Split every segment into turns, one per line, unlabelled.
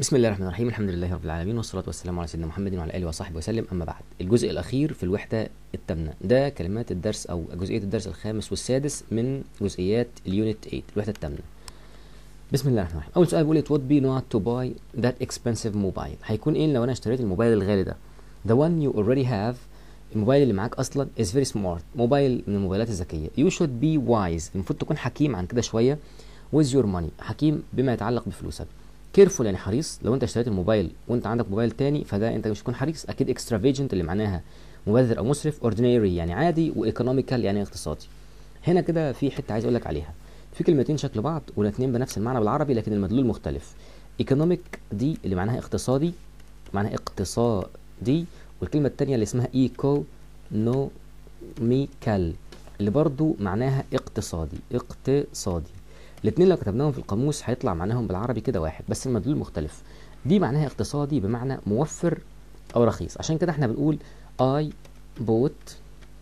بسم الله الرحمن الرحيم الحمد لله رب العالمين والصلاة والسلام على سيدنا محمد وعلى آله وصحبه وسلم أما بعد الجزء الأخير في الوحدة الثامنة ده كلمات الدرس أو جزئية الدرس الخامس والسادس من جزئيات اليونت 8 الوحدة الثامنة بسم الله الرحمن الرحيم أول سؤال بيقول it would be not to buy that expensive mobile هيكون إيه لو أنا اشتريت الموبايل الغالي ده the one you already have الموبايل اللي معاك أصلا is very smart موبايل من الموبايلات الذكية you should be wise المفروض تكون حكيم عن كده شوية with your money حكيم بما يتعلق بفلوسك كيرفول يعني حريص لو انت اشتريت الموبايل وانت عندك موبايل تاني فده انت مش هتكون حريص اكيد اكسترافيجنت اللي معناها مبذر او مسرف اوردينري يعني عادي وايكونوميكال يعني اقتصادي هنا كده في حته عايز اقول لك عليها في كلمتين شكل بعض والاثنين بنفس المعنى بالعربي لكن المدلول مختلف ايكونوميك دي اللي معناها اقتصادي معناها اقتصادي والكلمه الثانيه اللي اسمها ايكو نوميكال اللي برضو معناها اقتصادي اقتصادي الاثنين لو كتبناهم في القاموس هيطلع معناهم بالعربي كده واحد بس المدلول مختلف دي معناها اقتصادي بمعنى موفر او رخيص عشان كده احنا بنقول I bought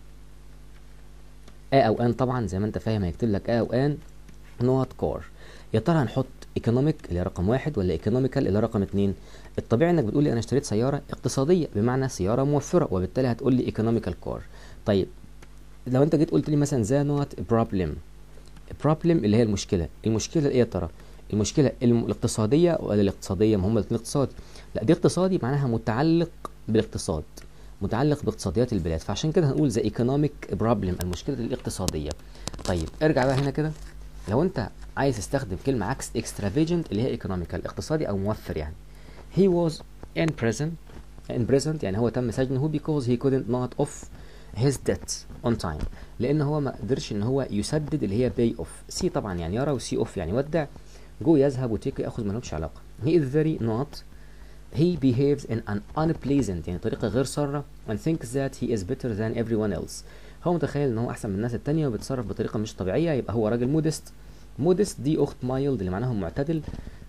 ا او ان طبعا زي ما انت فاهم هيكتب لك ا او ان نوت كار يا ترى هنحط ايكونوميك اللي هي رقم واحد ولا ايكونوميكال اللي هي رقم اتنين الطبيعي انك بتقول لي انا اشتريت سياره اقتصاديه بمعنى سياره موفره وبالتالي هتقول لي ايكونوميكال كار طيب لو انت جيت قلت لي مثلا ذا نوت بروبلم بروبلم اللي هي المشكله المشكله ايه يا ترى المشكله الاقتصاديه ولا الاقتصاديه ما هم الاثنين اقتصادي لا دي اقتصادي معناها متعلق بالاقتصاد متعلق باقتصاديات البلاد فعشان كده هنقول ذا ايكونوميك بروبلم المشكله الاقتصاديه طيب ارجع بقى هنا كده لو انت عايز تستخدم كلمه عكس اكسترافيجنت اللي هي ايكونوميكال اقتصادي او موفر يعني he was in prison in prison يعني هو تم سجنه because he couldn't not off his debt on time لان هو ما قدرش ان هو يسدد اللي هي pay off سي طبعا يعني يرى وسي اوف يعني ودع جو يذهب وتيك ياخذ ما لهمش علاقه he is very not he behaves in an unpleasant يعني طريقه غير ساره and thinks that he is better than everyone else هو متخيل ان هو احسن من الناس التانية وبيتصرف بطريقه مش طبيعيه يبقى هو راجل مودست مودست دي اخت مايلد اللي معناها معتدل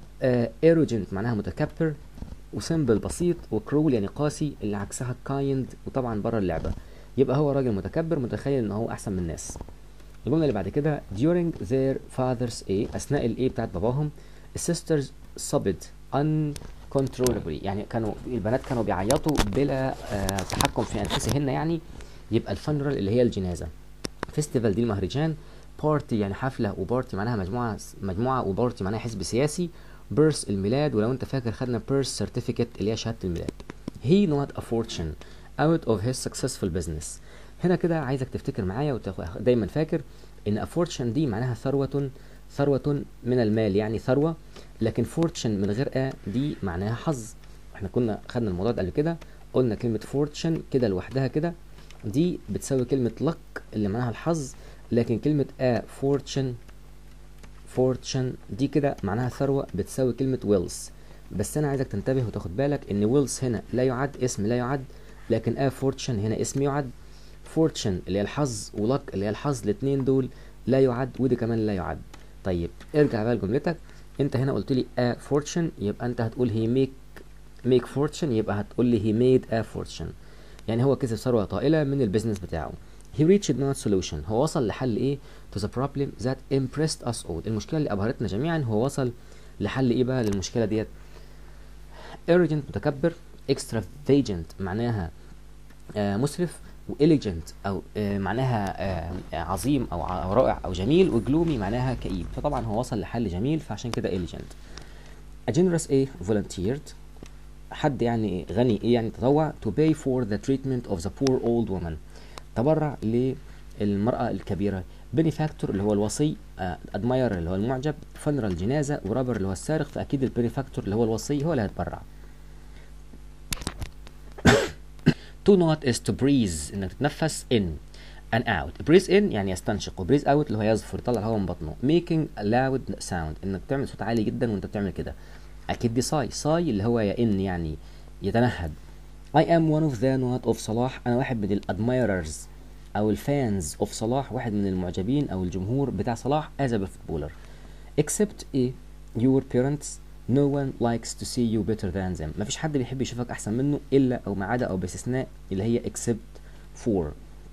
ايروجنت معناها متكبر وسمبل بسيط وكرول يعني قاسي اللي عكسها كايند وطبعا بره اللعبه يبقى هو راجل متكبر متخيل ان هو احسن من الناس الجمله اللي بعد كده during their father's a اثناء الايه بتاعت باباهم السيسترز sobbed uncontrollably يعني كانوا البنات كانوا بيعيطوا بلا آه تحكم في انفسهن يعني يبقى الفنرال اللي هي الجنازه فيستيفال دي المهرجان بارتي يعني حفله وبارتي معناها مجموعه مجموعه وبارتي معناها حزب سياسي بيرث الميلاد ولو انت فاكر خدنا بيرث سيرتيفيكت اللي هي شهاده الميلاد he not a fortune out of his successful business هنا كده عايزك تفتكر معايا ودايما فاكر ان fortune دي معناها ثروة ثروة من المال يعني ثروة لكن fortune من غير ا دي معناها حظ احنا كنا خدنا الموضوع ده قبل كده قلنا كلمة fortune كده لوحدها كده دي بتساوي كلمة luck اللي معناها الحظ لكن كلمة a fortune fortune دي كده معناها ثروة بتساوي كلمة wealth بس انا عايزك تنتبه وتاخد بالك ان wealth هنا لا يعد اسم لا يعد لكن ا فورتشن هنا اسم يعد فورتشن اللي هي الحظ ولك اللي هي الحظ الاثنين دول لا يعد ودي كمان لا يعد طيب ارجع بقى لجملتك انت هنا قلت لي ا فورتشن يبقى انت هتقول هي ميك ميك فورتشن يبقى هتقول لي هي ميد ا فورتشن يعني هو كسب ثروه طائله من البيزنس بتاعه he reached not solution هو وصل لحل ايه to the problem that impressed us all المشكله اللي ابهرتنا جميعا هو وصل لحل ايه بقى للمشكله ديت arrogant متكبر extravagant معناها آه مسرف وإليجنت أو آه معناها آه عظيم أو, أو رائع أو جميل وجلومي معناها كئيب فطبعا هو وصل لحل جميل فعشان كده إليجنت A generous A volunteered حد يعني غني إيه يعني تطوع to pay for the treatment of the poor old woman تبرع للمرأة الكبيرة benefactor اللي هو الوصي admire اللي هو المعجب funeral الجنازة ورابر اللي هو السارق فأكيد البنفاكتور اللي هو الوصي هو اللي هيتبرع to not is to breathe انك تتنفس in and out breathe in يعني يستنشق و breathe out اللي هو يزفر يطلع الهواء من بطنه making a loud sound انك تعمل صوت عالي جدا وانت بتعمل كده اكيد دي صاي صاي اللي هو يا ان يعني يتنهد I am one of the not of صلاح انا واحد من الادمايررز او الفانز of صلاح واحد من المعجبين او الجمهور بتاع صلاح as a footballer except a your parents No one likes to see you better than them. مفيش حد بيحب يشوفك أحسن منه إلا أو ما عدا أو باستثناء اللي هي except for.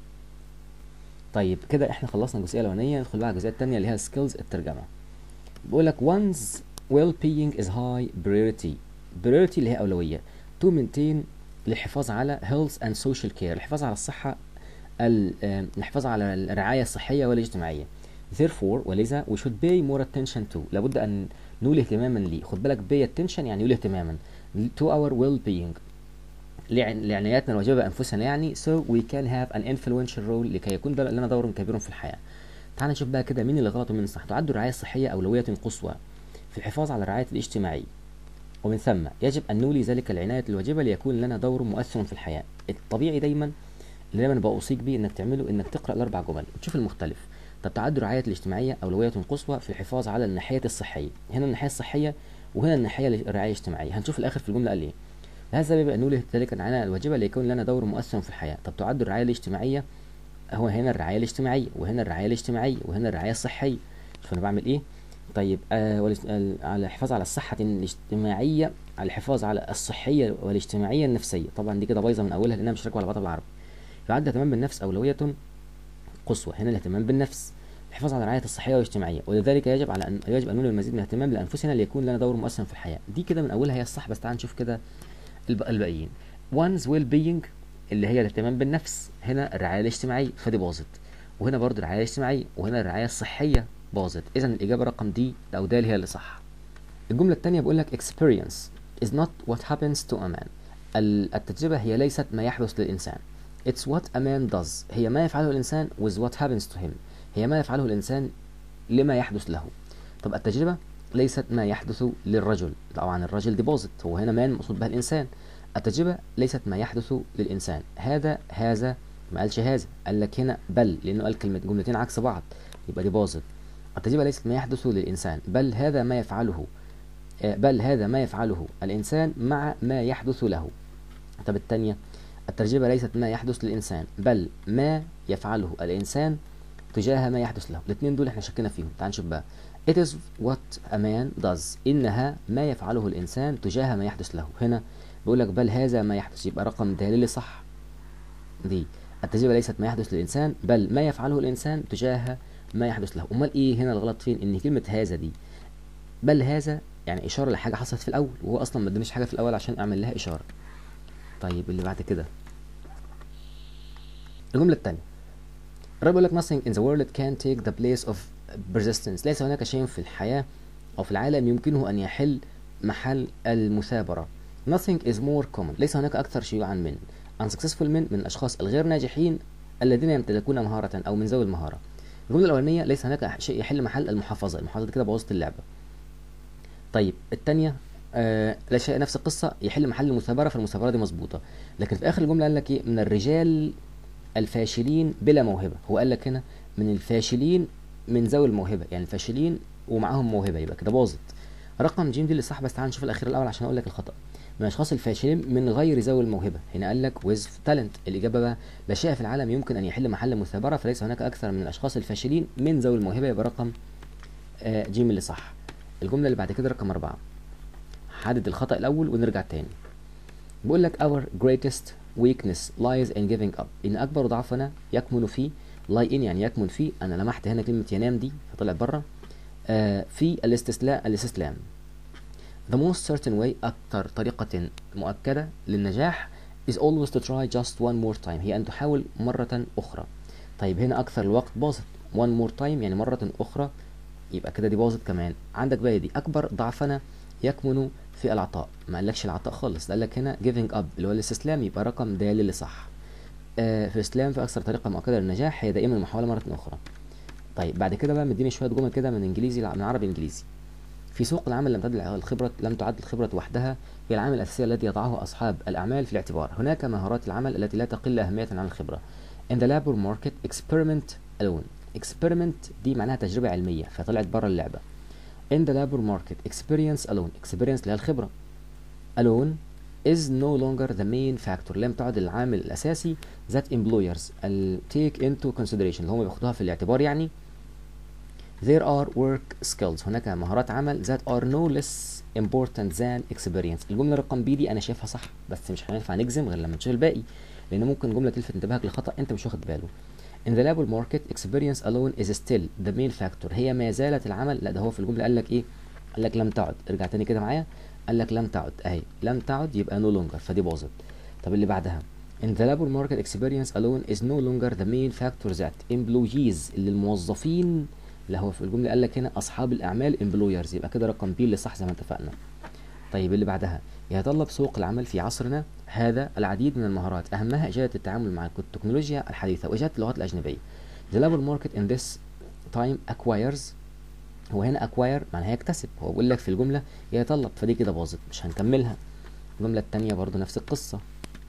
طيب كده إحنا خلصنا الجزئية الأولانية ندخل بقى على الجزئية التانية اللي هي skills الترجمة. بيقول لك one's well-being is high priority. priority اللي هي اولويه to maintain للحفاظ على health and social care الحفاظ على الصحه ال- آه، الحفاظ على الرعايه الصحيه والاجتماعيه therefore ولذا we should pay more attention to لابد ان نولي اهتماما ليه خد بالك pay attention يعني يولي اهتماما to our well being لعن- لعناياتنا الواجبه بانفسنا يعني so we can have an influential role لكي يكون ده لنا دور كبير في الحياه تعال نشوف بقى كده مين اللي غلط ومين الصح تعد الرعايه الصحيه اولويه قصوى في الحفاظ على الرعايه الاجتماعيه ومن ثم يجب ان نولي ذلك العنايه الواجبه ليكون لنا دور مؤثر في الحياه الطبيعي دايما اللي دايما بوصيك بيه انك تعمله انك تقرا الاربع جمل وتشوف المختلف طب تعد الرعايه الاجتماعيه اولويه قصوى في الحفاظ على الناحيه الصحيه هنا الناحيه الصحيه وهنا الناحيه الرعايه الاجتماعيه هنشوف الاخر في الجمله قال ايه لهذا السبب ان نولي ذلك العنايه الواجبه ليكون لنا دور مؤثر في الحياه طب تعد الرعايه الاجتماعيه هو هنا الرعايه الاجتماعيه وهنا الرعايه الاجتماعيه وهنا الرعايه الصحيه شوف انا بعمل ايه طيب آه والاج- ال- على الحفاظ على الصحه الاجتماعيه على الحفاظ على الصحيه والاجتماعيه النفسيه طبعا دي كده بايظه من اولها لانها مش راكبه على بعضها بالعربي يعد الاهتمام بالنفس اولويه قصوى هنا الاهتمام بالنفس الحفاظ على الرعايه الصحيه والاجتماعيه ولذلك يجب على ان يجب ان نولي المزيد من الاهتمام لانفسنا ليكون لنا دور مؤثر في الحياه دي كده من اولها هي الصح بس تعال نشوف كده الب- الباقيين one's well being اللي هي الاهتمام بالنفس هنا الرعايه الاجتماعيه فدي باظت وهنا برضو الرعايه الاجتماعيه وهنا الرعايه الصحيه باظت اذا الاجابه رقم دي او د هي اللي صح الجمله الثانيه بيقول لك experience is not what happens to a man ال- التجربه هي ليست ما يحدث للانسان it's what a man does هي ما يفعله الانسان with what happens to him هي ما يفعله الانسان لما يحدث له طب التجربه ليست ما يحدث للرجل طبعا الرجل دي باظت هو هنا مان مقصود بها الانسان التجربه ليست ما يحدث للانسان هذا هذا ما قالش هذا قال لك هنا بل لانه قال كلمه جملتين عكس بعض يبقى دي باظت التجربه ليست ما يحدث للانسان بل هذا ما يفعله آه، بل هذا ما يفعله الانسان مع ما يحدث له طب الثانيه التجربه ليست ما يحدث للانسان بل ما يفعله الانسان تجاه ما يحدث له الاثنين دول احنا شكينا فيهم تعال نشوف بقى It is what a man does إنها ما يفعله الإنسان تجاه ما يحدث له هنا بيقول لك بل هذا ما يحدث يبقى رقم د اللي صح دي التجربة ليست ما يحدث للإنسان بل ما يفعله الإنسان تجاه ما يحدث له أمال إيه هنا الغلط فين إن كلمة هذا دي بل هذا يعني إشارة لحاجة حصلت في الأول وهو أصلا ما ادانيش حاجة في الأول عشان أعمل لها إشارة طيب اللي بعد كده الجملة الثانية الراجل بيقول لك nothing in the world can take the place of persistence ليس هناك شيء في الحياة أو في العالم يمكنه أن يحل محل المثابرة nothing is more common ليس هناك أكثر شيوعا من unsuccessful من من الأشخاص الغير ناجحين الذين يمتلكون مهارة أو من ذوي المهارة الجملة الأولانية ليس هناك شيء يحل محل المحافظة المحافظة دي كده بوظت اللعبة طيب الثانية آه لا شيء نفس القصة يحل محل المثابرة فالمثابرة دي مظبوطة لكن في آخر الجملة قال لك إيه من الرجال الفاشلين بلا موهبة هو قال لك هنا من الفاشلين من ذوي الموهبة يعني الفاشلين ومعاهم موهبة يبقى كده باظت رقم جيم دي اللي صح بس تعال نشوف الأخير الأول عشان أقول لك الخطأ من الأشخاص الفاشلين من غير ذوي الموهبة هنا قال لك with talent الإجابة بقى لا شيء في العالم يمكن أن يحل محل المثابرة فليس هناك أكثر من الأشخاص الفاشلين من ذوي الموهبة يبقى رقم آه جيم اللي صح الجملة اللي بعد كده رقم أربعة حدد الخطأ الأول ونرجع تاني بيقول لك our greatest weakness lies in giving up إن أكبر ضعفنا يكمن في lie in يعني يكمن في أنا لمحت هنا كلمة ينام دي فطلعت بره آه في الاستسلام الاستسلام the most certain way أكثر طريقة مؤكدة للنجاح is always to try just one more time هي أن تحاول مرة أخرى طيب هنا أكثر الوقت باظت one more time يعني مرة أخرى يبقى كده دي باظت كمان عندك بقى دي أكبر ضعفنا يكمن في العطاء ما قالكش العطاء خالص قال لك هنا giving up اللي هو الاستسلام يبقى رقم د اللي صح آه في الاسلام في اكثر طريقه مؤكده للنجاح هي دائما المحاوله مره اخرى طيب بعد كده بقى مديني شويه جمل كده من انجليزي من عربي انجليزي في سوق العمل لم تعد الخبرة لم تعد الخبرة وحدها هي العامل الأساسي الذي يضعه أصحاب الأعمال في الاعتبار هناك مهارات العمل التي لا تقل أهمية عن الخبرة in the labor market experiment alone experiment دي معناها تجربة علمية فطلعت بره اللعبة in the labor market experience alone experience اللي هي الخبرة alone is no longer the main factor لم تعد العامل الأساسي that employers ال take into consideration اللي هم بياخدوها في الاعتبار يعني there are work skills هناك مهارات عمل that are no less important than experience الجملة رقم بي دي أنا شايفها صح بس مش هينفع نجزم غير لما نشوف الباقي لأن ممكن جملة تلفت انتباهك لخطأ أنت مش واخد باله In the labor market experience alone is still the main factor هي ما زالت العمل لا ده هو في الجملة قال لك إيه قال لك لم تعد ارجع تاني كده معايا قال لك لم تعد اهي لم تعد يبقى no longer فدي باظت طب اللي بعدها in the labor market experience alone is no longer the main factor that employees اللي الموظفين اللي هو في الجمله قال لك هنا اصحاب الاعمال employers يبقى كده رقم بي اللي صح زي ما اتفقنا طيب اللي بعدها يتطلب سوق العمل في عصرنا هذا العديد من المهارات اهمها اجاده التعامل مع التكنولوجيا الحديثه واجاده اللغات الاجنبيه the labor market in this time acquires هو هنا acquire معناها يكتسب هو بيقول لك في الجمله يتطلب فدي كده باظت مش هنكملها الجمله الثانيه برضو نفس القصه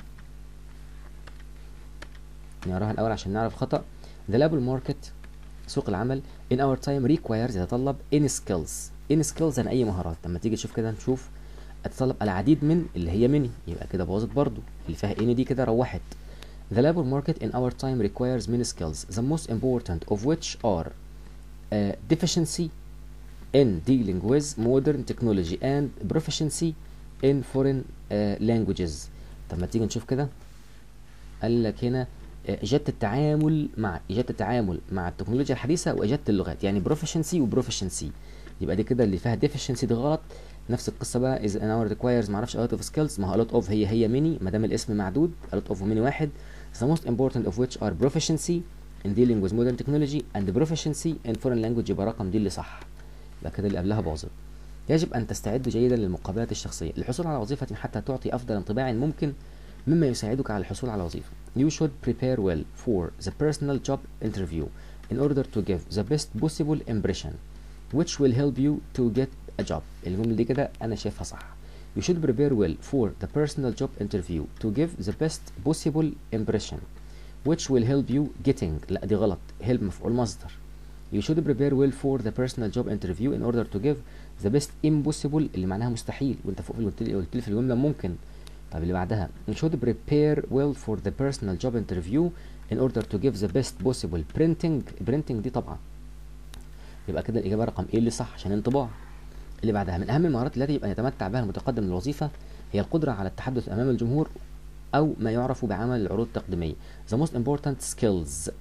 نقراها الاول عشان نعرف خطا the labor market سوق العمل in our time requires يتطلب in skills in skills يعني اي مهارات لما تيجي تشوف كده نشوف تتطلب العديد من اللي هي مني يبقى كده باظت برضو اللي فيها ان دي كده روحت The labor market in our time requires many skills, the most important of which are uh, deficiency in dealing with modern technology and proficiency in foreign uh, languages. طب ما تيجي نشوف كده قال لك هنا إجادة التعامل مع إجادة التعامل مع التكنولوجيا الحديثة وإجادة اللغات يعني proficiency وبروفيشنسي يبقى دي كده اللي فيها deficiency دي غلط نفس القصة بقى is an hour requires معرفش a lot of skills ما هو a lot of هي هي many ما دام الاسم معدود a lot of many واحد the most important of which are proficiency in dealing with modern technology and proficiency in foreign language يبقى رقم دي اللي صح يبقى كده اللي قبلها باظت يجب أن تستعد جيدا للمقابلات الشخصية للحصول على وظيفة حتى تعطي أفضل انطباع ممكن مما يساعدك على الحصول على وظيفة You should prepare well for the personal job interview in order to give the best possible impression which will help you to get a job الجملة دي كده أنا شايفها صح You should prepare well for the personal job interview to give the best possible impression which will help you getting لا دي غلط help مفعول مصدر You should prepare well for the personal job interview in order to give the best impossible اللي معناها مستحيل وانت فوق قلت لي قلت لي في الجملة ممكن طب اللي بعدها You should prepare well for the personal job interview in order to give the best possible printing printing دي طبعا يبقى كده الإجابة رقم إيه اللي صح عشان انطباع اللي بعدها من أهم المهارات التي يبقى يتمتع بها المتقدم للوظيفة هي القدرة على التحدث أمام الجمهور أو ما يعرف بعمل العروض التقديمية the most important skills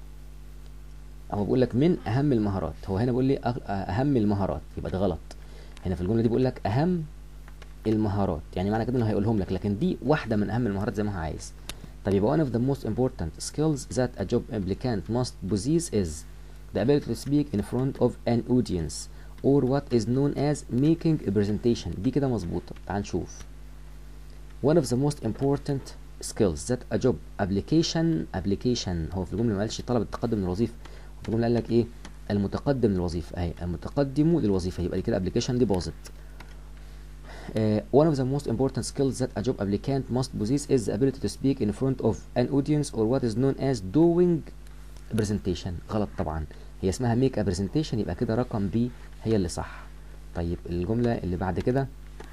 هو بيقول لك من أهم المهارات هو هنا بيقول لي أهم المهارات يبقى ده غلط هنا في الجملة دي بيقول لك أهم المهارات يعني معنى كده انه هيقولهم لك لكن دي واحده من اهم المهارات زي ما هو عايز طب يبقى one of the most important skills that a job applicant must possess is the ability to speak in front of an audience or what is known as making a presentation دي كده مظبوطه تعال نشوف one of the most important skills that a job application application هو في الجمله ما قالش طلب التقدم للوظيفه في الجمله قال لك ايه المتقدم للوظيفه اهي المتقدم للوظيفه يبقى دي كده application دي باظت Uh, one of the most important skills that a job applicant must possess is the ability to speak in front of an audience or what is known as doing a presentation غلط طبعا هي اسمها make a presentation يبقى كده رقم B هي اللي صح طيب الجملة اللي بعد كده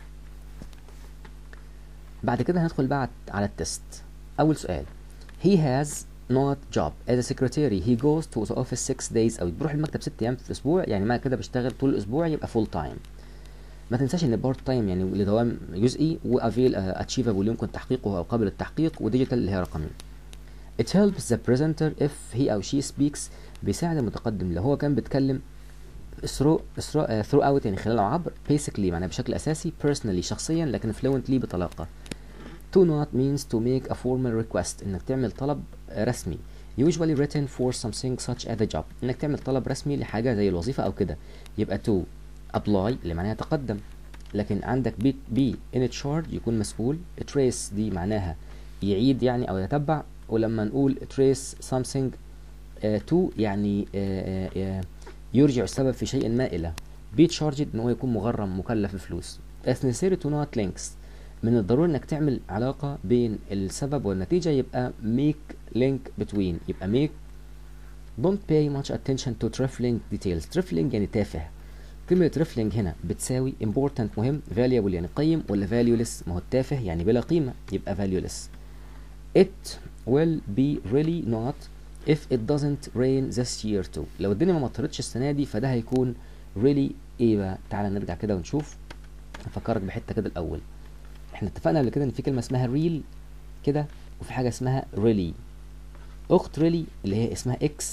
بعد كده هندخل بقى على التست أول سؤال he has not job as a secretary he goes to the office six days أو بيروح المكتب ست أيام في الأسبوع يعني معنى كده بيشتغل طول الأسبوع يبقى full time ما تنساش ان بارت تايم يعني لدوام جزئي وافيل اتشيفابل يمكن تحقيقه او قابل للتحقيق وديجيتال اللي هي رقمين It helps the presenter if he or she speaks بيساعد المتقدم لو هو كان بيتكلم through, through, uh, throughout يعني خلال او عبر basically معناها بشكل اساسي personally شخصيا لكن fluently بطلاقه to not means to make a formal request انك تعمل طلب رسمي usually written for something such as a job انك تعمل طلب رسمي لحاجه زي الوظيفه او كده يبقى to apply اللي معناها تقدم لكن عندك بي بي in charge يكون مسؤول trace دي معناها يعيد يعني او يتبع ولما نقول trace something uh, to يعني uh, uh, يرجع السبب في شيء ما الى be charged ان هو يكون مغرم مكلف بفلوس as necessary to not links من الضروري انك تعمل علاقة بين السبب والنتيجة يبقى make link between يبقى make don't pay much attention to trifling details trifling يعني تافه كلمة ريفلينج هنا بتساوي important مهم valuable يعني قيم ولا valueless ما هو التافه يعني بلا قيمة يبقى valueless it will be really not if it doesn't rain this year too لو الدنيا ما مطرتش السنة دي فده هيكون really ايه بقى تعالى نرجع كده ونشوف نفكرك بحتة كده الأول احنا اتفقنا قبل كده ان في كلمة اسمها real كده وفي حاجة اسمها really أخت really اللي هي اسمها x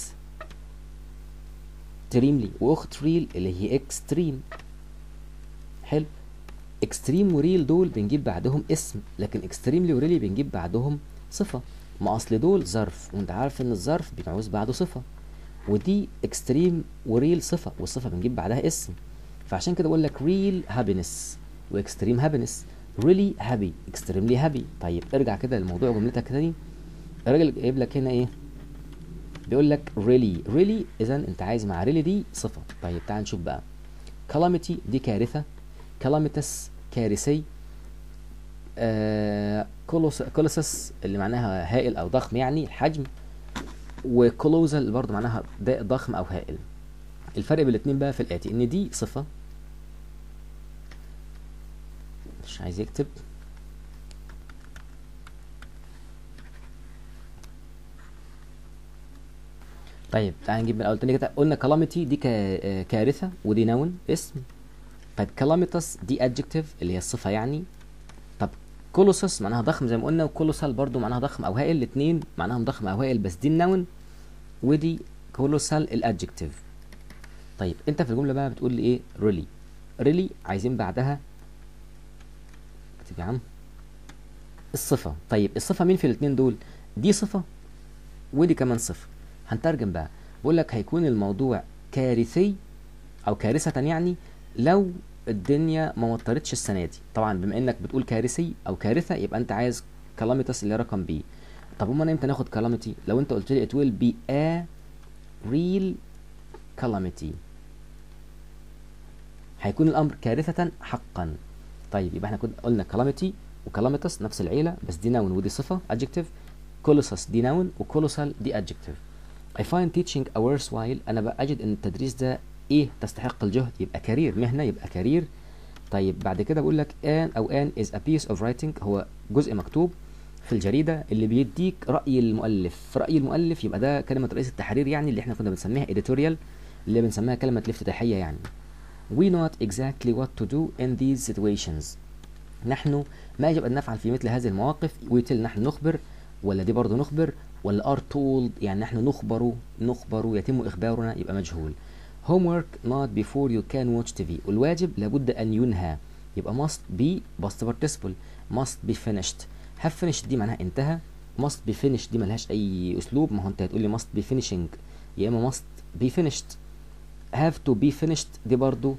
اكستريملي واخت ريل اللي هي اكستريم حلو اكستريم وريل دول بنجيب بعدهم اسم لكن اكستريملي وريلي بنجيب بعدهم صفه ما اصل دول ظرف وانت عارف ان الظرف بيعوز بعده صفه ودي اكستريم وريل صفه والصفه بنجيب بعدها اسم فعشان كده بقول لك ريل هابينس واكستريم هابينس ريلي هابي اكستريملي هابي طيب ارجع كده لموضوع جملتك تاني الراجل جايب لك هنا ايه بيقول لك ريلي ريلي اذا انت عايز مع ريلي دي صفه طيب تعال نشوف بقى كلاميتي دي كارثه كلاميتس كارثي آه كولوسس اللي معناها هائل او ضخم يعني الحجم وكولوزال برضه معناها ضخم او هائل الفرق بين الاتنين بقى في الاتي ان دي صفه مش عايز يكتب طيب تعال نجيب من الاول تاني كده قلنا كلاميتي دي كارثه ودي نون اسم طيب كلاميتس دي ادجكتيف اللي هي الصفه يعني طب كولوسس معناها ضخم زي ما قلنا وكولوسال برضو معناها ضخم او هائل الاثنين معناهم ضخم او هائل بس دي النون ودي كولوسال الادجكتيف طيب انت في الجمله بقى بتقول لي ايه ريلي ريلي عايزين بعدها اكتب يا عم الصفه طيب الصفه مين في الاثنين دول دي صفه ودي كمان صفه هنترجم بقى بقول لك هيكون الموضوع كارثي او كارثه يعني لو الدنيا ما مطرتش السنه دي طبعا بما انك بتقول كارثي او كارثه يبقى انت عايز كلاميتس اللي هي رقم بي طب امال امتى ناخد كلاميتي لو انت قلت لي it will be a real calamity هيكون الامر كارثه حقا طيب يبقى احنا كنا قلنا كلاميتي وكلاميتس نفس العيله بس دي نون ودي صفه adjective كولوسس دي نون وكولوسال دي adjective I find teaching a worthwhile أنا بجد إن التدريس ده إيه تستحق الجهد يبقى كارير مهنة يبقى كارير طيب بعد كده بقول لك an أو an is a piece of writing هو جزء مكتوب في الجريدة اللي بيديك رأي المؤلف رأي المؤلف يبقى ده كلمة رئيس التحرير يعني اللي احنا كنا بنسميها editorial اللي بنسميها كلمة الافتتاحية يعني we not exactly what to do in these situations نحن ما يجب أن نفعل في مثل هذه المواقف ويتل نحن نخبر ولا دي برضه نخبر ولا are told يعني نحن نخبر نخبر يتم إخبارنا يبقى مجهول homework not before you can watch TV والواجب لابد أن ينهى يبقى must be past participle must be finished have finished دي معناها انتهى must be finished دي ملهاش أي أسلوب ما هو أنت هتقولي must be finishing يا إما must be finished have to be finished دي برضو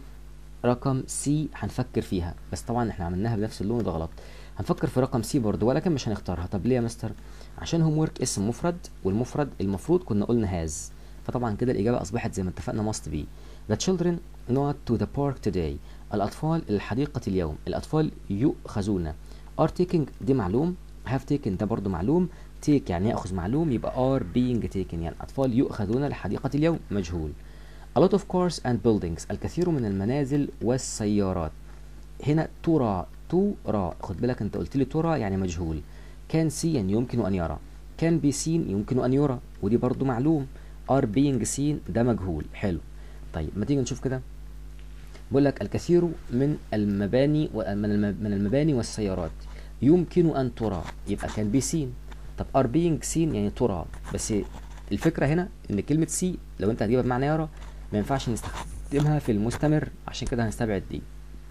رقم سي هنفكر فيها بس طبعا احنا عملناها بنفس اللون وده غلط هنفكر في رقم سي برضو ولكن مش هنختارها طب ليه يا مستر عشان هوم ورك اسم مفرد والمفرد المفروض كنا قلنا هاز فطبعا كده الإجابة أصبحت زي ما اتفقنا must be The children not to the park today الأطفال الحديقة اليوم الأطفال يؤخذون are taking دي معلوم have taken ده برضو معلوم take يعني يأخذ معلوم يبقى are being taken يعني الأطفال يؤخذون لحديقة اليوم مجهول A lot of cars and buildings الكثير من المنازل والسيارات هنا ترى ترى خد بالك انت قلت لي ترى يعني مجهول كان سي يعني يمكن ان يرى كان بي سين يمكن ان يرى ودي برضو معلوم ار بينج سين ده مجهول حلو طيب ما تيجي نشوف كده بقول لك الكثير من المباني من المباني والسيارات يمكن ان ترى يبقى كان بي سين طب ار بينج سين يعني ترى بس الفكره هنا ان كلمه سي لو انت هتجيبها بمعنى يرى ما ينفعش نستخدمها في المستمر عشان كده هنستبعد دي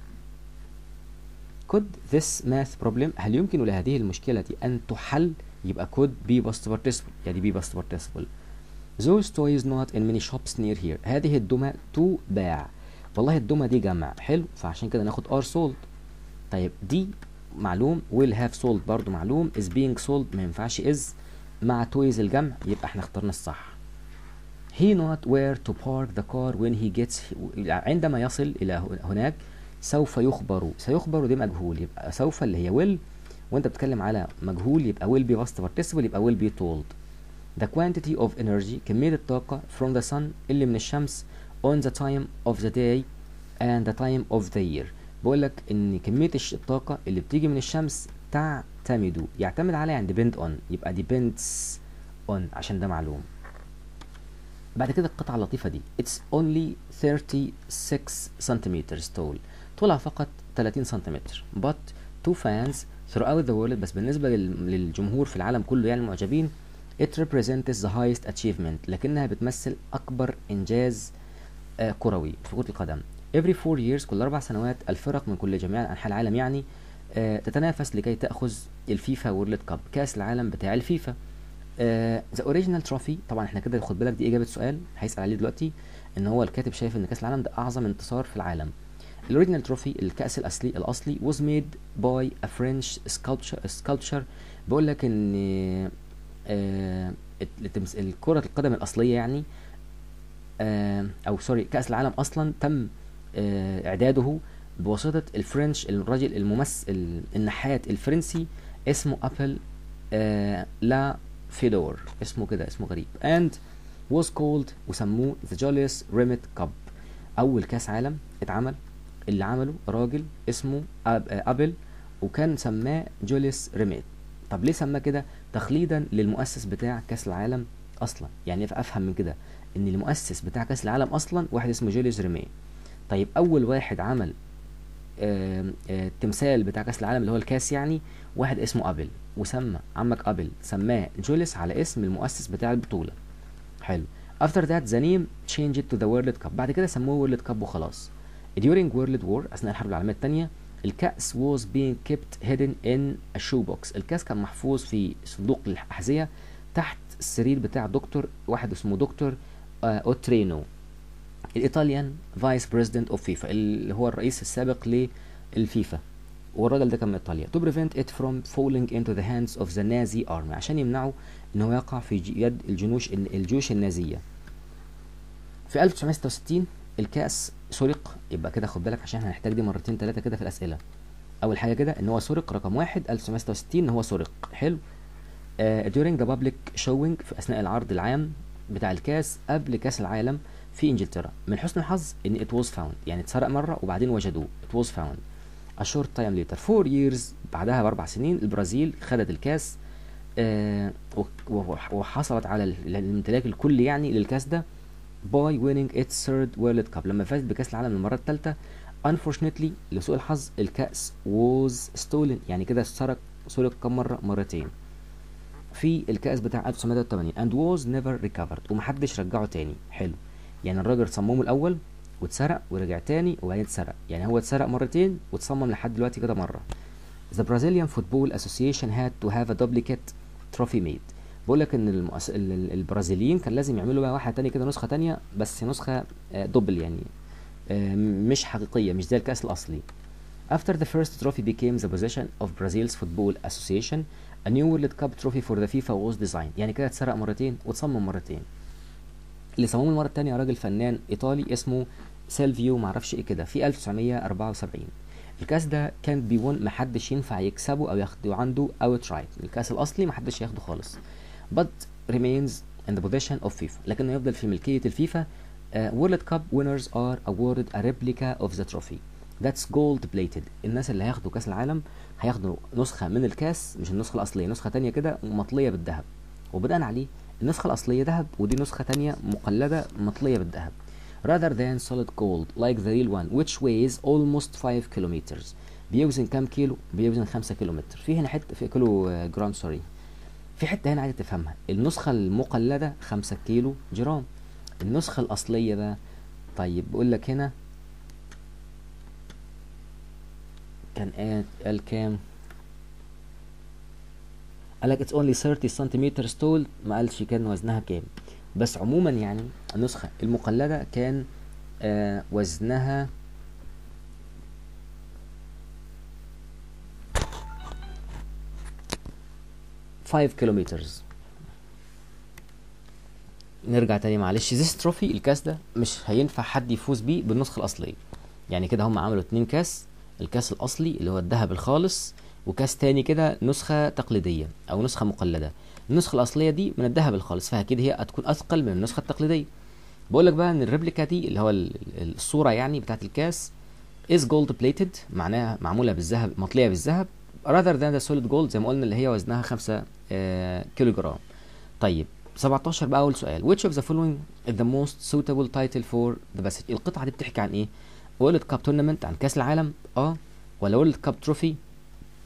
could this math problem هل يمكن لهذه المشكلة أن تحل يبقى could be past participle يعني be past participle those toys not in many shops near here هذه الدمى تباع والله الدمى دي جمع حلو فعشان كده ناخد are sold طيب دي معلوم will have sold برضو معلوم is being sold ما ينفعش is مع toys الجمع يبقى احنا اخترنا الصح he not where to park the car when he gets عندما يصل إلى هناك سوف يخبر سيخبر دي مجهول يبقى سوف اللي هي will وانت بتتكلم على مجهول يبقى will be past participle يبقى will be told the quantity of energy كمية الطاقة from the sun اللي من الشمس on the time of the day and the time of the year بقول لك ان كمية الطاقة اللي بتيجي من الشمس تعتمد يعتمد على يعني depend on يبقى depends on عشان ده معلوم بعد كده القطعة اللطيفة دي it's only 36 centimeters tall طولها فقط 30 سنتيمتر but two fans throughout the world بس بالنسبة للجمهور في العالم كله يعني المعجبين it represents the highest achievement لكنها بتمثل أكبر إنجاز آه كروي في كرة القدم every four years كل اربع سنوات الفرق من كل جميع انحاء العالم يعني آه تتنافس لكي تاخذ الفيفا وورلد كاب كاس العالم بتاع الفيفا ذا اوريجينال تروفي طبعا احنا كده خد بالك دي اجابه سؤال هيسال عليه دلوقتي ان هو الكاتب شايف ان كاس العالم ده اعظم انتصار في العالم الاوريجينال تروفي الكاس الاصلي الاصلي was made by a French sculpture sculpture بيقول لك ان آه التمس- الكرة القدم الأصلية يعني آه أو سوري كأس العالم أصلا تم آه إعداده بواسطة الفرنش الراجل الممثل النحات الفرنسي اسمه أبل آه لا فيدور اسمه كده اسمه غريب and was called وسموه the Julius Rimet Cup أول كأس عالم اتعمل اللي عمله راجل اسمه أب آه، أبل وكان سماه جوليوس ريميت طب ليه سماه كده تخليدا للمؤسس بتاع كاس العالم اصلا يعني افهم من كده ان المؤسس بتاع كاس العالم اصلا واحد اسمه جوليوس ريمي طيب اول واحد عمل آم، آه، التمثال بتاع كاس العالم اللي هو الكاس يعني واحد اسمه ابل وسمى عمك ابل سماه جوليوس على اسم المؤسس بتاع البطوله حلو after that the name changed to the world cup بعد كده سموه world cup وخلاص during world war اثناء الحرب العالميه الثانيه الكأس was being kept hidden in a shoebox الكأس كان محفوظ في صندوق الأحذية تحت السرير بتاع دكتور واحد اسمه دكتور آه، أوترينو الإيطاليان فايس بريزيدنت أوف فيفا اللي هو الرئيس السابق للفيفا والراجل ده كان من إيطاليا to prevent it from falling into the hands of the Nazi army عشان يمنعه إن هو يقع في ج- يد الجنوش الجيوش النازية في 1966 الكأس سرق يبقى كده خد بالك عشان هنحتاج دي مرتين ثلاثة كده في الأسئلة أول حاجة كده إن هو سرق رقم واحد 1966 إن هو سرق حلو آه during the public showing في أثناء العرض العام بتاع الكاس قبل كأس العالم في إنجلترا من حسن الحظ إن it was found يعني اتسرق مرة وبعدين وجدوه it was found a short time later four years بعدها بأربع سنين البرازيل خدت الكاس آه و- و- وحصلت على ال- الامتلاك الكلي يعني للكاس ده by winning its third World Cup لما فازت بكأس العالم المرة الثالثة unfortunately لسوء الحظ الكأس was stolen يعني كده سرق سرق كم مرة مرتين في الكأس بتاع 1980 and was never recovered ومحدش رجعه تاني حلو يعني الراجل صممه الأول واتسرق ورجع تاني وبعدين اتسرق يعني هو اتسرق مرتين واتصمم لحد دلوقتي كده مرة The Brazilian Football Association had to have a duplicate trophy made بقول لك ان المؤس... ال- ال- البرازيليين كان لازم يعملوا بقى واحده تانية كده نسخه تانية بس نسخه آه، دبل يعني آه، مش حقيقيه مش زي الكاس الاصلي After the first trophy became the possession of Brazil's Football Association a new World Cup trophy for the FIFA was designed يعني كده اتسرق مرتين واتصمم مرتين اللي صممه المره التانية راجل فنان ايطالي اسمه سيلفيو معرفش ايه كده في 1974 الكاس ده كان بيون محدش ينفع يكسبه او ياخده عنده اوت رايت الكاس الاصلي محدش ياخده خالص but remains in the possession of FIFA لكنه يفضل في ملكية الفيفا uh, World Cup winners are awarded a replica of the trophy that's gold plated الناس اللي هياخدوا كاس العالم هياخدوا نسخة من الكاس مش النسخة الأصلية نسخة تانية كده مطلية بالذهب وبناء عليه النسخة الأصلية ذهب ودي نسخة تانية مقلدة مطلية بالذهب rather than solid gold like the real one which weighs almost 5 kilometers بيوزن كام كيلو بيوزن 5 كيلومتر في هنا حته في كيلو آه، جرام سوري في حته هنا عايز تفهمها النسخه المقلده 5 كيلو جرام النسخه الاصليه بقى طيب بقول لك هنا كان قال قال كام قال لك اتس اونلي 30 سنتيمتر ستول ما قالش كان وزنها كام بس عموما يعني النسخه المقلده كان آه وزنها فايف كيلومترز نرجع تاني معلش زيس تروفي الكاس ده مش هينفع حد يفوز بيه بالنسخة الأصلية يعني كده هم عملوا اتنين كاس الكاس الأصلي اللي هو الذهب الخالص وكاس تاني كده نسخة تقليدية أو نسخة مقلدة النسخة الأصلية دي من الذهب الخالص فأكيد هي هتكون أثقل من النسخة التقليدية بقول لك بقى إن الريبليكا دي اللي هو ال- ال- الصورة يعني بتاعت الكاس is gold plated معناها معمولة بالذهب مطلية بالذهب rather than the solid gold زي ما قلنا اللي هي وزنها 5 كيلو جرام طيب 17 بقى اول سؤال which of the following is the most suitable title for the passage القطعه دي بتحكي عن ايه وورلد كاب تورنمنت عن كاس العالم اه ولا وورلد كاب تروفي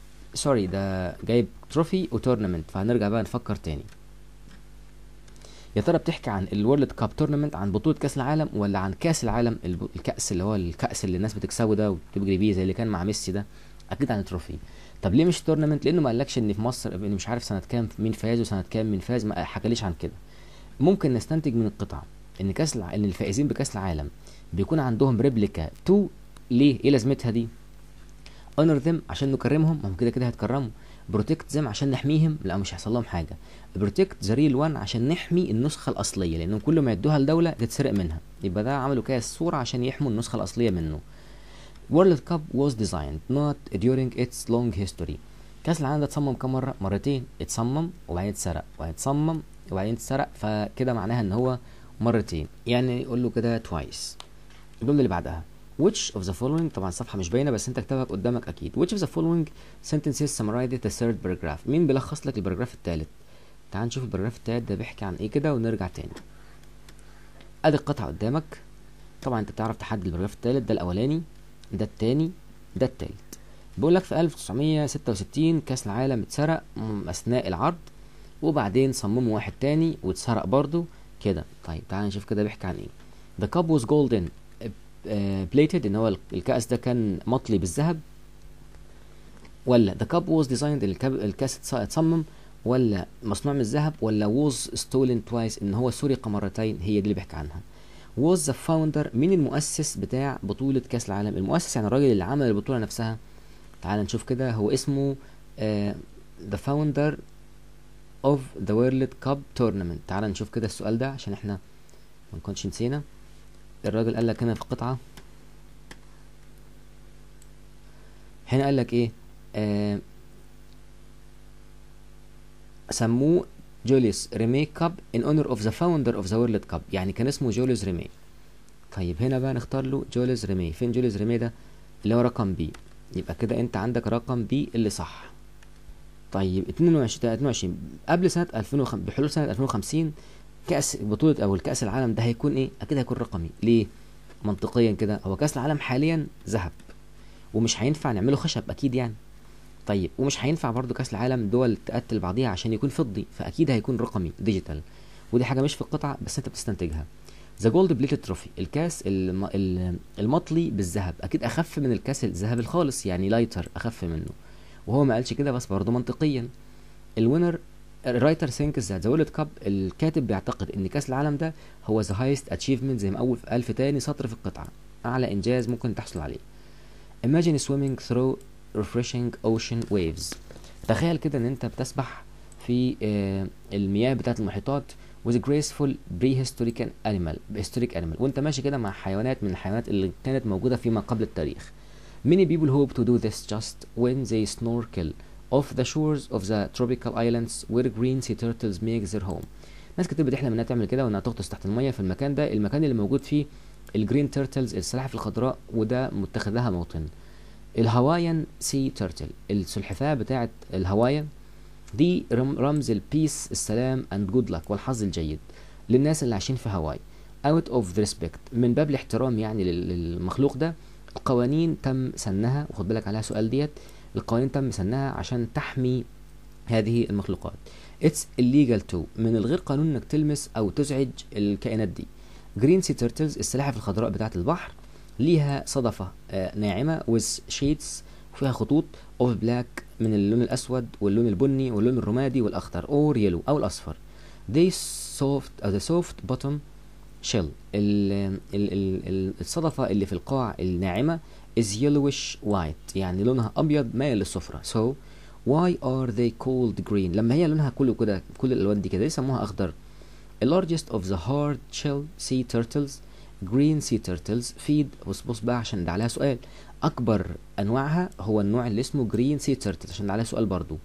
سوري ده جايب تروفي وتورنمنت فهنرجع بقى نفكر تاني يا ترى بتحكي عن الورلد كاب تورنمنت عن بطوله كاس العالم ولا عن كاس العالم الب- الكاس اللي هو الكاس اللي الناس بتكسبه ده وبتجري بيه زي اللي كان مع ميسي ده اكيد عن التروفي طب ليه مش تورنمنت لانه ما قالكش ان في مصر ان مش عارف سنه كام مين فاز وسنه كام مين فاز ما حكاليش عن كده ممكن نستنتج من القطعه ان كاس الع... ان الفائزين بكاس العالم بيكون عندهم ريبليكا تو ليه ايه لازمتها دي اونر ذم عشان نكرمهم ما هم كده كده هيتكرموا بروتكت ذم عشان نحميهم لا مش هيحصل لهم حاجه بروتكت ذا ريل وان عشان نحمي النسخه الاصليه لانهم كل ما يدوها لدوله تتسرق منها يبقى ده عملوا كاس صوره عشان يحموا النسخه الاصليه منه World Cup was designed not during its long history كاس العالم ده اتصمم كام مره مرتين اتصمم وبعدين اتسرق وبعدين اتصمم وبعدين اتسرق فكده معناها ان هو مرتين يعني يقول له كده twice الجمله اللي بعدها which of the following طبعا الصفحه مش باينه بس انت كتبها قدامك اكيد which of the following sentences summarized the third paragraph مين بيلخص لك الباراجراف الثالث تعال نشوف الباراجراف التالت ده بيحكي عن ايه كده ونرجع تاني ادي القطعه قدامك طبعا انت بتعرف تحدد الباراجراف التالت ده الاولاني ده التاني ده التالت بيقول لك في 1966 كاس العالم اتسرق م- اثناء العرض وبعدين صمموا واحد تاني واتسرق برضه كده طيب تعال نشوف كده بيحكي عن ايه The cup was golden uh, plated ان هو ال- الكأس ده كان مطلي بالذهب ولا the cup was designed الكب- الكأس اتص- اتصمم ولا مصنوع من الذهب ولا was stolen twice ان هو سرق مرتين هي دي اللي بيحكي عنها was the founder مين المؤسس بتاع بطولة كأس العالم المؤسس يعني الراجل اللي عمل البطولة نفسها تعال نشوف كده هو اسمه آه the founder of the World Cup Tournament تعال نشوف كده السؤال ده عشان احنا ما نكونش نسينا الراجل قال لك هنا في القطعة هنا قال لك ايه آه سموه جوليوس ريمي كاب in honor of the founder of the World Cup يعني كان اسمه جوليوس ريمي طيب هنا بقى نختار له جوليوس ريمي فين جوليوس ريمي ده اللي هو رقم بي يبقى كده انت عندك رقم بي اللي صح طيب 22 22 قبل سنة 2005 بحلول سنة 2050 كأس بطولة أو الكأس العالم ده هيكون إيه؟ أكيد هيكون رقمي، ليه؟ منطقيا كده هو كأس العالم حاليا ذهب ومش هينفع نعمله خشب أكيد يعني. طيب ومش هينفع برضو كأس العالم دول تقتل بعضيها عشان يكون فضي فأكيد هيكون رقمي ديجيتال ودي حاجة مش في القطعة بس أنت بتستنتجها. ذا جولد بليتد تروفي الكاس الم... ال- المطلي بالذهب أكيد أخف من الكاس الذهب الخالص يعني لايتر أخف منه. وهو ما قالش كده بس برضه منطقيا الوينر الرايتر ثينكس ذات ذا وورلد كاب الكاتب بيعتقد ان كاس العالم ده هو ذا هايست اتشيفمنت زي ما اول في الف تاني سطر في القطعه اعلى انجاز ممكن تحصل عليه imagine swimming through refreshing ocean waves تخيل كده ان انت بتسبح في آه، المياه بتاعت المحيطات with a graceful prehistoric animal prehistoric animal وانت ماشي كده مع حيوانات من الحيوانات اللي كانت موجوده فيما قبل التاريخ Many people hope to do this just when they snorkel off the shores of the tropical islands where green sea turtles make their home. ناس كتير بتحلم انها تعمل كده وانها تغطس تحت الميه في المكان ده المكان اللي موجود فيه الجرين تيرتلز السلاحف الخضراء وده متخذها موطن. الهوايان سي تيرتل السلحفاه بتاعت الهوايا دي رم- رمز البيس السلام اند جود لك والحظ الجيد للناس اللي عايشين في هاواي out of the respect من باب الاحترام يعني لل- للمخلوق ده القوانين تم سنها وخد بالك عليها سؤال ديت القوانين تم سنها عشان تحمي هذه المخلوقات It's illegal to من الغير قانون انك تلمس او تزعج الكائنات دي جرين سي تيرتلز السلاحف الخضراء بتاعة البحر ليها صدفة آه ناعمة with shades وفيها خطوط of black من اللون الأسود واللون البني واللون الرمادي والأخضر or yellow أو الأصفر they soft أو the soft bottom shell ال ال ال ال الصدفة اللي في القاع الناعمة is yellowish white يعني لونها أبيض مايل للصفرة so why are they called green لما هي لونها كله كده كل الألوان دي كده ليه سموها أخضر The largest of the hard shell sea turtles green sea turtles feed بص بص بقى عشان ده عليها سؤال أكبر أنواعها هو النوع اللي اسمه green sea turtles عشان ده عليها سؤال برضو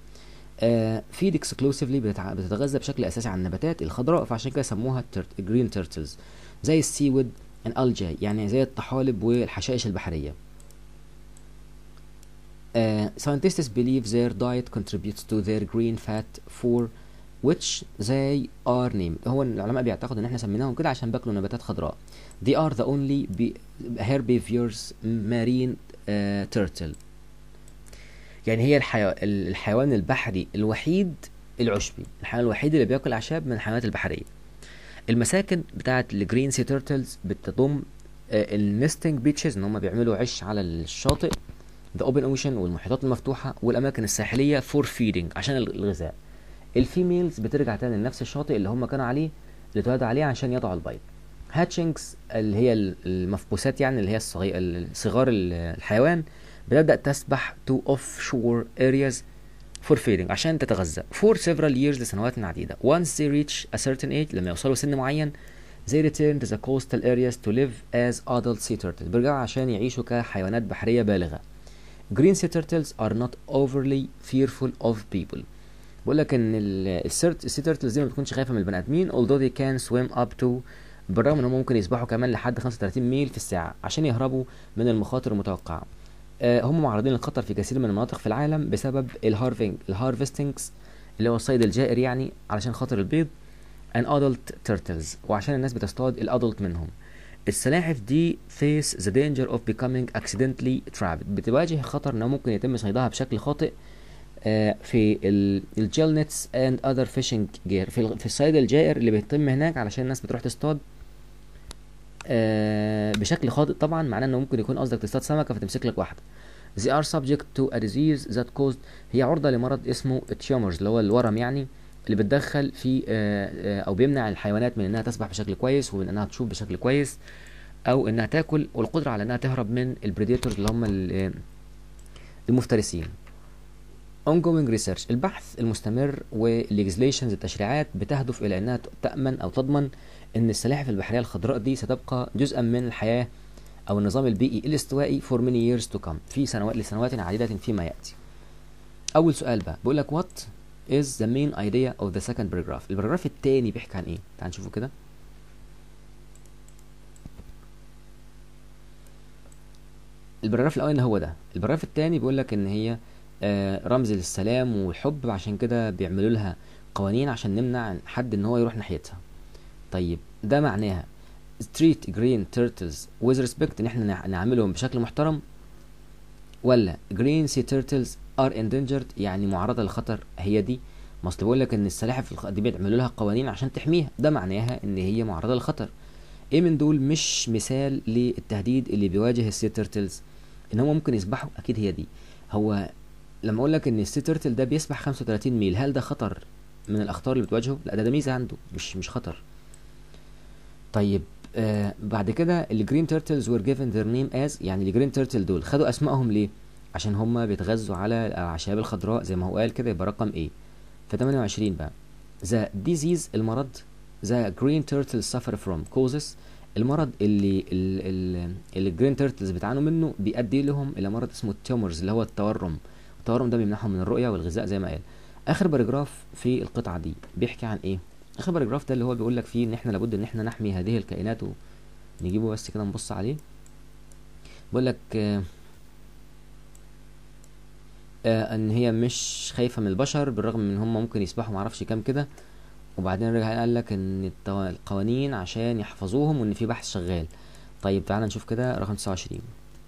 آه feed exclusively بتتع- بتتغذى بشكل أساسي على النباتات الخضراء فعشان كده سموها ترت- green turtles زي السيود الالجاي يعني زي الطحالب والحشائش البحريه Uh, scientists believe their diet contributes to their green fat for which they are named هو العلماء بيعتقدوا ان احنا سميناهم كده عشان بياكلوا نباتات خضراء they are the only be- herbivorous marine uh, turtle يعني هي الحيو... الحيوان البحري الوحيد العشبي الحيوان الوحيد اللي بياكل اعشاب من الحيوانات البحريه المساكن بتاعت الجرين سي تيرتلز بتضم النستنج بيتشز ان هم بيعملوا عش على الشاطئ ذا اوبن اوشن والمحيطات المفتوحه والاماكن الساحليه فور فيدنج عشان الغذاء الفيميلز بترجع تاني لنفس الشاطئ اللي هم كانوا عليه اللي اتولدوا عليه عشان يضعوا البيض هاتشنجز اللي هي المفبوسات يعني اللي هي الصغير صغار الحيوان بتبدا تسبح تو اوف شور ارياز فور فيدنج عشان تتغذى فور several years لسنوات عديده once they reach a certain age لما يوصلوا سن معين they return to the coastal areas to live as adult sea turtles بيرجعوا عشان يعيشوا كحيوانات بحريه بالغه green sea turtles are not overly fearful of people بقول لك ان السي تيرتلز دي ما بتكونش خايفه من البني ادمين although they can swim up to بالرغم ان هم ممكن يسبحوا كمان لحد 35 ميل في الساعه عشان يهربوا من المخاطر المتوقعه آه هم معرضين للخطر في كثير من المناطق في العالم بسبب الهارفينج الهارفستنجز اللي هو الصيد الجائر يعني علشان خاطر البيض and adult turtles وعشان الناس بتصطاد الادلت منهم السلاحف دي face the danger of becoming accidentally trapped بتواجه خطر انه ممكن يتم صيدها بشكل خاطئ آه في الجيل نتس اند اذر فيشنج جير في في الصيد الجائر اللي بيتم هناك علشان الناس بتروح تصطاد آه بشكل خاطئ طبعا معناه انه ممكن يكون قصدك تصطاد سمكه فتمسك لك واحده they are subject to a disease that caused هي عرضه لمرض اسمه التيومرز اللي هو الورم يعني اللي بتدخل في آه او بيمنع الحيوانات من انها تسبح بشكل كويس ومن انها تشوف بشكل كويس او انها تاكل والقدره على انها تهرب من البريديتورز اللي هم المفترسين ongoing research البحث المستمر والليجزليشنز التشريعات بتهدف الى انها تامن او تضمن ان السلاحف البحريه الخضراء دي ستبقى جزءا من الحياه او النظام البيئي الاستوائي for many years to come في سنوات لسنوات عديده فيما ياتي اول سؤال بقى بيقول لك what is the main idea of the second paragraph البراجراف الثاني بيحكي عن ايه تعال نشوفه كده البراجراف الاولاني هو ده البراجراف الثاني بيقول لك ان هي آه رمز للسلام والحب عشان كده بيعملوا لها قوانين عشان نمنع حد ان هو يروح ناحيتها طيب ده معناها street green turtles with respect ان احنا نعاملهم بشكل محترم ولا green sea turtles are endangered يعني معرضة للخطر هي دي ما اصل بقول لك ان السلاحف دي بيعملوا لها قوانين عشان تحميها ده معناها ان هي معرضة للخطر ايه من دول مش مثال للتهديد اللي بيواجه السي تيرتلز ان هم ممكن يسبحوا اكيد هي دي هو لما اقول لك ان السي تيرتل ده بيسبح 35 ميل هل ده خطر من الاخطار اللي بتواجهه لا ده ده ميزه عنده مش مش خطر طيب آه بعد كده الجرين تيرتلز وير جيفن ذير نيم از يعني الجرين تيرتل دول خدوا اسمائهم ليه عشان هم بيتغذوا على الاعشاب الخضراء زي ما هو قال كده يبقى رقم ايه ف 28 بقى ذا ديزيز المرض ذا جرين تيرتل سفر فروم كوزز المرض اللي اللي الجرين تيرتلز بتعانوا منه بيؤدي لهم الى مرض اسمه التيومرز اللي هو التورم التورم ده بيمنعهم من الرؤيه والغذاء زي ما قال اخر باراجراف في القطعه دي بيحكي عن ايه اخر باراجراف ده اللي هو بيقول لك فيه ان احنا لابد ان احنا نحمي هذه الكائنات ونجيبه بس كده نبص عليه بيقول لك آه آه ان هي مش خايفه من البشر بالرغم من هم ممكن يسبحوا معرفش كام كده وبعدين رجع قال لك ان القوانين عشان يحفظوهم وان في بحث شغال طيب تعالى نشوف كده رقم 29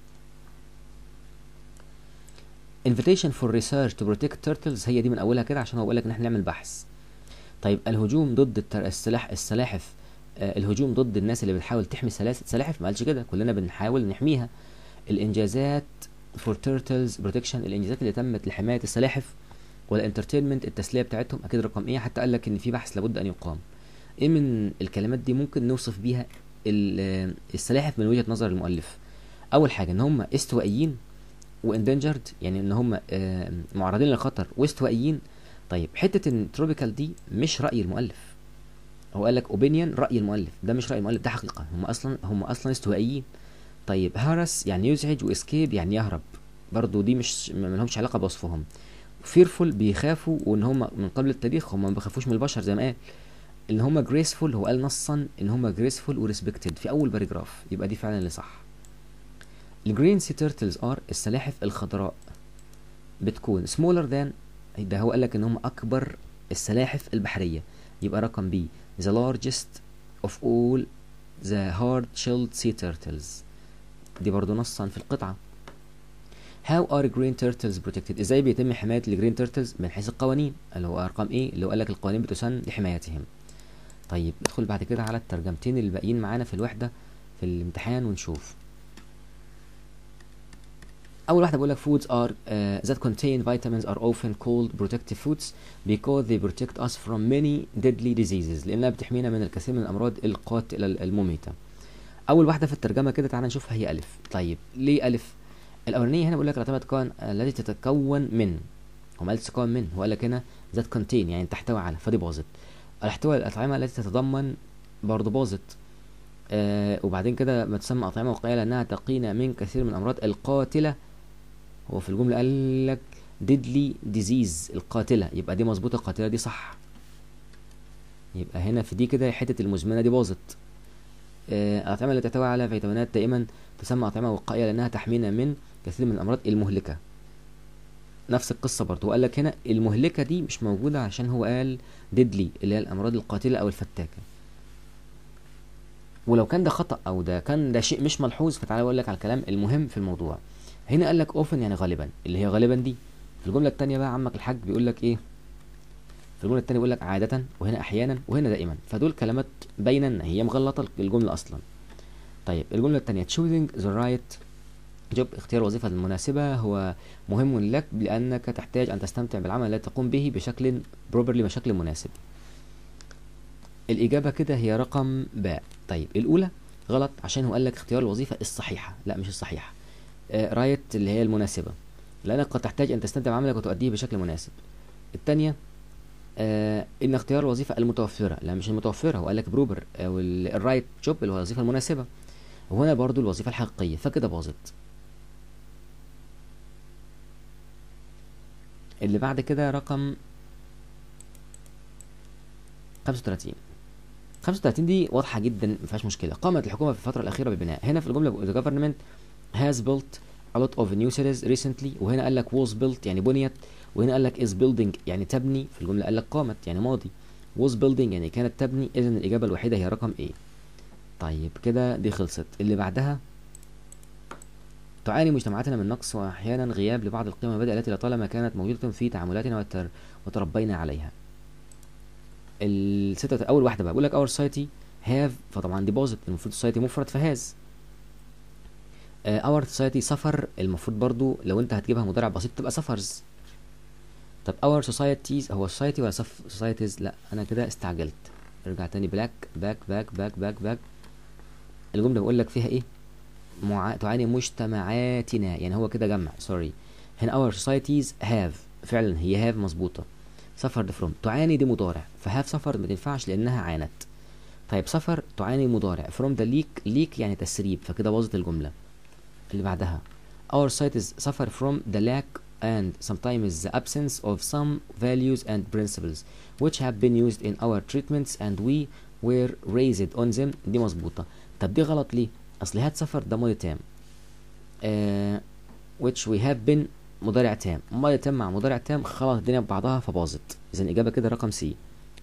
invitation for research to protect turtles هي دي من اولها كده عشان هو بيقول لك ان احنا نعمل بحث طيب الهجوم ضد التر... السلاح السلاحف آه الهجوم ضد الناس اللي بتحاول تحمي السلاحف ما قالش كده كلنا بنحاول نحميها الانجازات for turtles protection الانجازات اللي تمت لحمايه السلاحف والانترتينمنت التسليه بتاعتهم اكيد رقم ايه حتى قال لك ان في بحث لابد ان يقام ايه من الكلمات دي ممكن نوصف بيها السلاحف من وجهه نظر المؤلف اول حاجه ان هم استوائيين واندنجرد يعني ان هم معرضين للخطر واستوائيين طيب حته ان تروبيكال دي مش راي المؤلف هو قال لك اوبينيون راي المؤلف ده مش راي المؤلف ده حقيقه هم اصلا هم اصلا استوائيين طيب هارس يعني يزعج واسكيب يعني يهرب برضو دي مش ما لهمش علاقه بوصفهم فيرفول بيخافوا وان هم من قبل التاريخ هم ما بيخافوش من البشر زي ما قال ان هم جريسفول هو قال نصا ان هم جريسفول وريسبكتد في اول باراجراف يبقى دي فعلا اللي صح الجرين سي تيرتلز ار السلاحف الخضراء بتكون سمولر ذان ده هو قال لك ان هم اكبر السلاحف البحريه يبقى رقم بي the largest of all the hard shelled sea turtles دي برضو نصا في القطعه How are green turtles protected؟ ازاي بيتم حماية الجرين تيرتلز من حيث القوانين اللي هو ارقام ايه اللي هو قال لك القوانين بتسن لحمايتهم. طيب ندخل بعد كده على الترجمتين اللي باقيين معانا في الوحده في الامتحان ونشوف اول واحده بقول لك foods are uh, that contain vitamins are often called protective foods because they protect us from many deadly diseases لانها بتحمينا من الكثير من الامراض القاتله المميته اول واحده في الترجمه كده تعالى نشوفها هي الف طيب ليه الف الاولانيه هنا بقول لك الاطعمه تكون التي تتكون من هو ما قالش تتكون من هو قال لك هنا that contain يعني تحتوي على فدي باظت الاحتواء الاطعمه التي تتضمن برضه باظت آه وبعدين كده ما تسمى اطعمه وقايه لانها تقينا من كثير من الامراض القاتله هو في الجمله قال لك deadly disease القاتله يبقى دي مظبوطه القاتله دي صح يبقى هنا في دي كده حته المزمنه دي باظت آه الاطعمه التي تحتوي على فيتامينات دائما تسمى اطعمه وقائيه لانها تحمينا من كثير من الامراض المهلكه نفس القصة برضه وقال لك هنا المهلكة دي مش موجودة عشان هو قال ديدلي اللي هي الأمراض القاتلة أو الفتاكة ولو كان ده خطأ أو ده كان ده شيء مش ملحوظ فتعالى أقول لك على الكلام المهم في الموضوع هنا قال لك اوفن يعني غالبا اللي هي غالبا دي في الجملة التانية بقى عمك الحاج بيقول لك إيه في الجملة التانية بيقول لك عادة وهنا أحيانا وهنا دائما فدول كلمات باينة إن هي مغلطة الجملة أصلا طيب الجملة التانية choosing the right جوب اختيار الوظيفة المناسبة هو مهم لك لأنك تحتاج أن تستمتع بالعمل الذي تقوم به بشكل بروبرلي بشكل مناسب الإجابة كده هي رقم باء طيب الأولى غلط عشان هو قال لك اختيار الوظيفة الصحيحة لا مش الصحيحة آه رايت اللي هي المناسبة لأنك قد تحتاج أن تستمتع بعملك وتؤديه بشكل مناسب الثانية آه إن اختيار الوظيفة المتوفرة لا مش المتوفرة هو قال لك بروبر أو الرايت جوب اللي هو الوظيفة المناسبة وهنا برضو الوظيفة الحقيقية فكده باظت اللي بعد كده رقم 35 35 دي واضحة جدا ما فيهاش مشكلة قامت الحكومة في الفترة الأخيرة ببناء هنا في الجملة the government has built a lot of new cities recently وهنا قال لك was built يعني بنيت وهنا قال لك is building يعني تبني في الجملة قال لك قامت يعني ماضي was building يعني كانت تبني إذا الإجابة الوحيدة هي رقم A طيب كده دي خلصت اللي بعدها تعاني مجتمعاتنا من نقص واحيانا غياب لبعض القيم والمبادئ التي لطالما كانت موجوده في تعاملاتنا وتر... وتربينا عليها الستة اول واحده بقى بقول لك اور سايتي هاف فطبعا دي باظت المفروض سايتي مفرد فهاز اور سايتي سفر المفروض برضو لو انت هتجيبها مضارع بسيط تبقى سفرز طب اور سوسايتيز هو سوسايتي ولا سوسايتيز لا انا كده استعجلت ارجع تاني باك باك باك باك باك باك الجمله بقول لك فيها ايه مع... تعاني مجتمعاتنا يعني هو كده جمع سوري هنا our societies have فعلا هي have مظبوطة suffered from تعاني دي مضارع فهاف suffered ما تنفعش لأنها عانت طيب سفر تعاني مضارع from the leak leak يعني تسريب فكده باظت الجملة اللي بعدها our societies suffer from the lack and sometimes the absence of some values and principles which have been used in our treatments and we were raised on them دي مظبوطة طب دي غلط ليه؟ اصل هاد سفر ده ماضي تام آه which we have been مضارع تام ماضي تام مع مضارع تام خلط الدنيا ببعضها فباظت اذا الاجابه كده رقم سي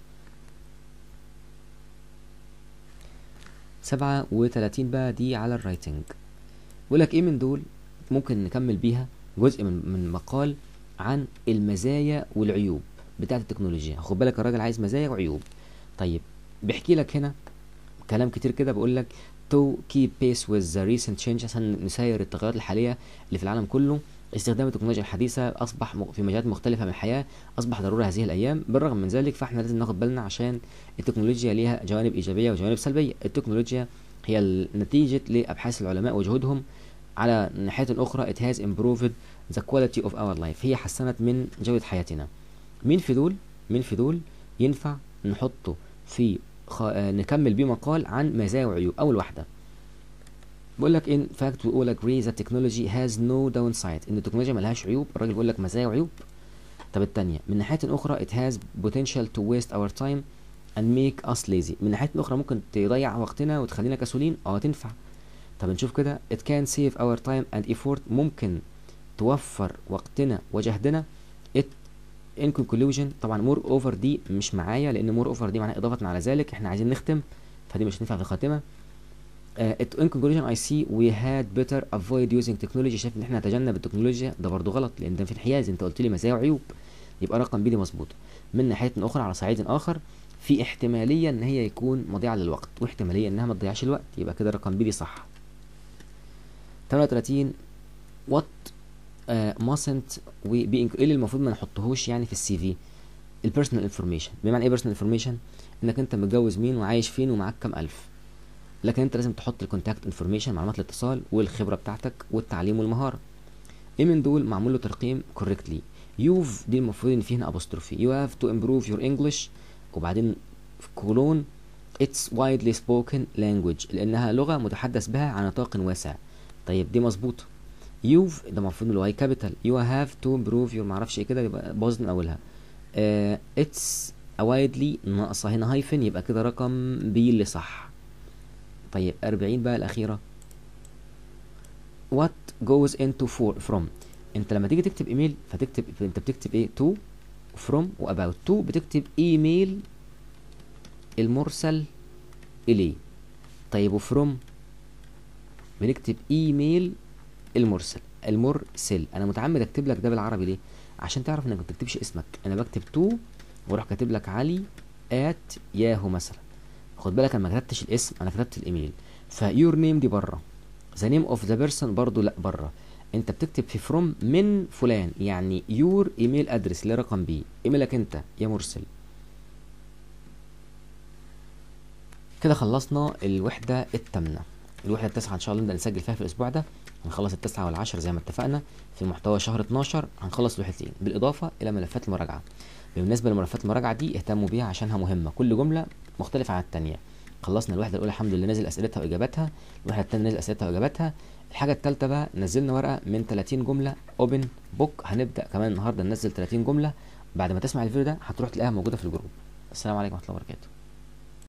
سبعة وتلاتين بقى دي على الرايتنج بيقول لك ايه من دول ممكن نكمل بيها جزء من من مقال عن المزايا والعيوب بتاعه التكنولوجيا خد بالك الراجل عايز مزايا وعيوب طيب بيحكي لك هنا كلام كتير كده بيقول لك to keep pace with the recent change عشان نسير التغيرات الحالية اللي في العالم كله استخدام التكنولوجيا الحديثة أصبح في مجالات مختلفة من الحياة أصبح ضروري هذه الأيام بالرغم من ذلك فإحنا لازم ناخد بالنا عشان التكنولوجيا ليها جوانب إيجابية وجوانب سلبية التكنولوجيا هي نتيجة لأبحاث العلماء وجهودهم على ناحية أخرى it has improved the quality of our life هي حسنت من جودة حياتنا مين في دول مين في دول ينفع نحطه في خ... نكمل بيه مقال عن مزايا وعيوب اول واحده بقول لك in fact we all agree that technology has no downside ان التكنولوجيا ملهاش عيوب الراجل بيقول لك مزايا وعيوب طب التانية من ناحية أخرى it has potential to waste our time and make us lazy من ناحية أخرى ممكن تضيع وقتنا وتخلينا كسولين اه تنفع طب نشوف كده it can save our time and effort ممكن توفر وقتنا وجهدنا it in conclusion طبعا مور اوفر دي مش معايا لان مور اوفر دي معناها اضافه على ذلك احنا عايزين نختم فدي مش هتنفع في الخاتمه uh, in conclusion I see we had better avoid using technology شايف ان احنا نتجنب التكنولوجيا ده برضو غلط لان ده في انحياز انت قلت لي مزايا وعيوب يبقى رقم بي دي مظبوط من ناحيه اخرى على صعيد اخر في احتماليه ان هي يكون مضيعه للوقت واحتماليه انها ما تضيعش الوقت يبقى كده رقم بي دي صح 38 وات mustn't we be ايه اللي المفروض ما نحطهوش يعني في السي في البيرسونال انفورميشن بمعنى ايه بيرسونال انفورميشن انك انت متجوز مين وعايش فين ومعاك كام الف لكن انت لازم تحط الكونتاكت انفورميشن معلومات الاتصال والخبره بتاعتك والتعليم والمهاره ايه من دول معمول له ترقيم كوريكتلي يوف دي المفروض ان فيه هنا ابوستروفي يو هاف تو امبروف يور انجلش وبعدين كولون اتس وايدلي سبوكن لانجويج لانها لغه متحدث بها على نطاق واسع طيب دي مظبوطه يوف ده المفروض الواي كابيتال يو هاف تو امبروف يور معرفش ايه كده يبقى باظ من اولها اتس وايدلي ناقصه هنا هايفن يبقى كده رقم بي اللي صح طيب 40 بقى الاخيره what goes into for from انت لما تيجي تكتب ايميل فتكتب انت بتكتب ايه to from و about to بتكتب ايميل المرسل اليه طيب وفروم بنكتب ايميل المرسل المرسل انا متعمد اكتب لك ده بالعربي ليه عشان تعرف انك ما بتكتبش اسمك انا بكتب تو واروح كاتب لك علي ات ياهو مثلا خد بالك انا ما كتبتش الاسم انا كتبت الايميل فيور نيم دي بره ذا نيم اوف ذا بيرسون برضو لا بره انت بتكتب في فروم من فلان يعني يور ايميل ادرس اللي رقم بي ايميلك انت يا مرسل كده خلصنا الوحدة الثامنة الوحدة التاسعة إن شاء الله نبدأ نسجل فيها في الأسبوع ده هنخلص التاسعة والعشر زي ما اتفقنا في محتوى شهر 12 هنخلص الوحدتين بالإضافة إلى ملفات المراجعة بالنسبة لملفات المراجعة دي اهتموا بيها عشانها مهمة كل جملة مختلفة عن التانية خلصنا الوحدة الأولى الحمد لله نزل أسئلتها وإجاباتها الوحدة التانية نزل أسئلتها وإجاباتها الحاجة التالتة بقى نزلنا ورقة من 30 جملة اوبن بوك هنبدأ كمان النهاردة ننزل 30 جملة بعد ما تسمع الفيديو ده هتروح تلاقيها موجودة في الجروب السلام عليكم ورحمة الله وبركاته